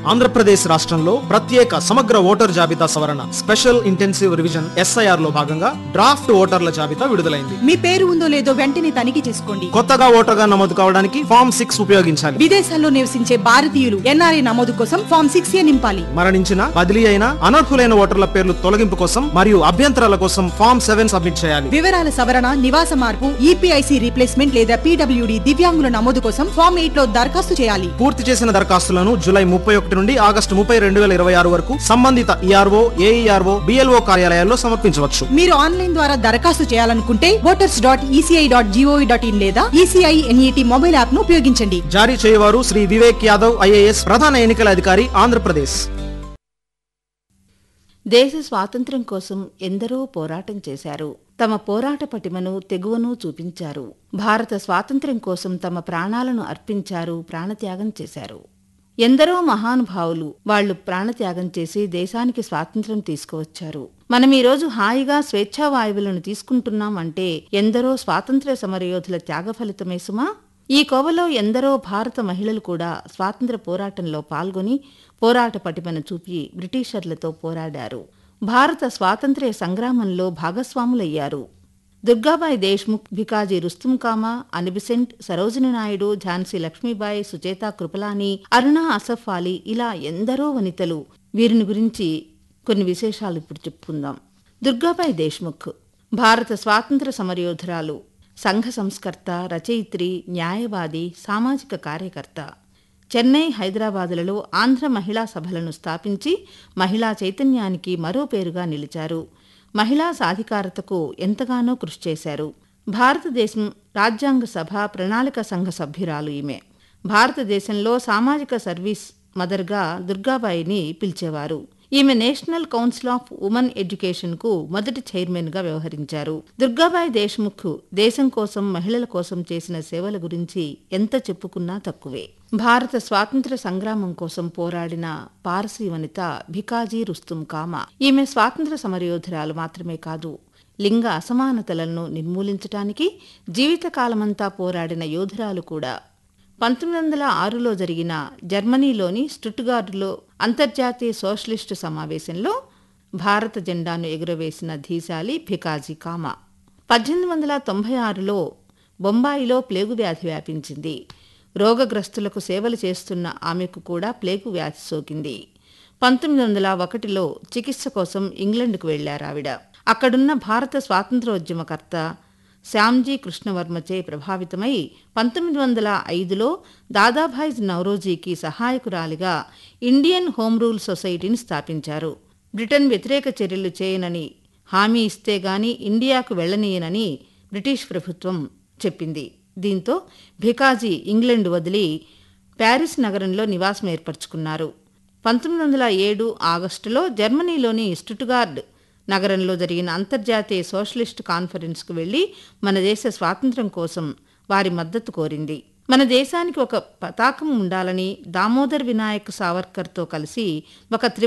ఆంధ్రప్రదేశ్ రాష్ట్రంలో ప్రత్యేక సమగ్ర ఓటర్ జాబితా సవరణ స్పెషల్ ఇంటెన్సివ్ రివిజన్ ఎస్ఐఆర్ లో భాగంగా డ్రాఫ్ట్ ఓటర్ల జాబితా విడుదలైంది మీ పేరు ఉందో లేదో వెంటనే తనిఖీ చేసుకోండి కొత్తగా ఓటర్గా నమోదు కావడానికి ఫామ్ సిక్స్ ఉపయోగించాలి విదేశాల్లో నివసించే భారతీయులు ఎన్ఆర్ఐ నమోదు కోసం ఫామ్ సిక్స్ ఏ నింపాలి మరణించిన బదిలీ అయిన అనర్హులైన ఓటర్ల పేర్లు తొలగింపు కోసం మరియు అభ్యంతరాల కోసం ఫామ్ సెవెన్ సబ్మిట్ చేయాలి వివరాల సవరణ నివాస మార్పు ఈపీఐసి రీప్లేస్మెంట్ లేదా పీడబ్ల్యూడి దివ్యాంగుల నమోదు కోసం ఫామ్ ఎయిట్ లో దరఖాస్తు చేయాలి పూర్తి చేసిన దరఖాస్తులను జూలై ముప్పై ఒకటి నుండి ఆగస్టు ముప్పై రెండు వేల ఇరవై ఆరు వరకు సంబంధిత ఈఆర్ఓ ఏఈఆర్ఓ బిఎల్ఓ కార్యాలయాల్లో సమర్పించవచ్చు మీరు ఆన్లైన్ ద్వారా దరఖాస్తు చేయాలనుకుంటే voters dot ECI dot GOV dot in లేదా ఈసీఐ ఎన్ఈటి మొబైల్ యాప్ ను ఉపయోగించండి జారీ చేయవారు శ్రీ వివేక్ యాదవ్ ఐఏఎస్ ప్రధాన ఎన్నికల అధికారి ఆంధ్రప్రదేశ్ దేశ స్వాతంత్ర్యం కోసం ఎందరో పోరాటం చేశారు తమ పోరాట పటిమను తెగువను చూపించారు భారత స్వాతంత్ర్యం కోసం తమ ప్రాణాలను అర్పించారు ప్రాణత్యాగం చేశారు ఎందరో మహానుభావులు వాళ్లు ప్రాణత్యాగం చేసి దేశానికి స్వాతంత్ర్యం తీసుకువచ్చారు మనం ఈ రోజు హాయిగా స్వేచ్ఛా వాయువులను తీసుకుంటున్నాం అంటే ఎందరో స్వాతంత్ర్య సమరయోధుల త్యాగ ఫలితమే సుమా ఈ కోవలో ఎందరో భారత మహిళలు కూడా స్వాతంత్ర పోరాటంలో పాల్గొని పోరాట పటిమను చూపి బ్రిటిషర్లతో పోరాడారు భారత స్వాతంత్ర్య సంగ్రామంలో భాగస్వాములయ్యారు దుర్గాబాయి దేశ్ముఖ్ భికాజీ రుస్తుంకామా అనిబిసెంట్ సరోజిని నాయుడు ఝాన్సీ లక్ష్మీబాయి సుచేతా కృపలాని అరుణా అసఫ్ అలీ ఇలా ఎందరో వనితలు వీరిని గురించి కొన్ని విశేషాలు ఇప్పుడు చెప్పుకుందాం దుర్గాబాయి దేశ్ముఖ్ భారత స్వాతంత్ర సమరయోధురాలు సంఘ సంస్కర్త రచయిత్రి న్యాయవాది సామాజిక కార్యకర్త చెన్నై హైదరాబాదులలో ఆంధ్ర మహిళా సభలను స్థాపించి మహిళా చైతన్యానికి మరో పేరుగా నిలిచారు మహిళా సాధికారతకు ఎంతగానో కృషి చేశారు భారతదేశం రాజ్యాంగ సభ ప్రణాళిక సంఘ సభ్యురాలు ఈమె భారతదేశంలో సామాజిక సర్వీస్ మదర్గా దుర్గాబాయిని పిలిచేవారు ఈమె national council of women education కు మొదటి చైర్మన్ గా వ్యవహరించారు దుర్గాబాయి దేశ్ముఖ్ దేశం కోసం మహిళల కోసం చేసిన సేవల గురించి ఎంత చెప్పుకున్నా తక్కువే భారత స్వాతంత్ర సంగ్రామం కోసం పోరాడిన పారసీ వనిత భికాజీ రుస్తుం కామా ఈమె స్వాతంత్ర సమరయోధురాలు మాత్రమే కాదు లింగ అసమానతలను నిర్మూలించటానికి జీవితకాలమంతా పోరాడిన యోధురాలు కూడా పంతొమ్మిది వందల ఆరులో జరిగిన జర్మనీలోని స్టుట్గార్డులో అంతర్జాతీయ సోషలిస్టు సమావేశంలో భారత జెండాను ఎగురవేసిన ధీశాలి భికాజీ కామా పద్దెనిమిది వందల తొంభై ఆరులో బొంబాయిలో ప్లేగు వ్యాధి వ్యాపించింది రోగగ్రస్తులకు సేవలు చేస్తున్న ఆమెకు కూడా ప్లేగు వ్యాధి సోకింది పంతొమ్మిది వందల ఒకటిలో చికిత్స కోసం ఇంగ్లండ్కు వెళ్లారావిడ అక్కడున్న భారత స్వాతంత్రోద్యమకర్త శ్యామ్జీ కృష్ణవర్మచే ప్రభావితమై పంతొమ్మిది వందల ఐదులో దాదాభాయ్ నౌరోజీకి సహాయకురాలిగా ఇండియన్ హోమ్ రూల్ సొసైటీని స్థాపించారు బ్రిటన్ వ్యతిరేక చర్యలు చేయనని హామీ ఇస్తే గాని ఇండియాకు వెళ్లనీయనని బ్రిటిష్ ప్రభుత్వం చెప్పింది దీంతో భికాజీ ఇంగ్లండ్ వదిలి ప్యారిస్ నగరంలో నివాసం ఏర్పరచుకున్నారు పంతొమ్మిది వందల ఏడు ఆగస్టులో జర్మనీలోని స్టుట్గార్డ్ నగరంలో జరిగిన అంతర్జాతీయ సోషలిస్ట్ కాన్ఫరెన్స్కు వెళ్లి మన దేశ స్వాతంత్ర్యం కోసం వారి మద్దతు కోరింది మన దేశానికి ఒక పతాకం ఉండాలని దామోదర్ వినాయక్ సావర్కర్తో కలిసి ఒక త్రి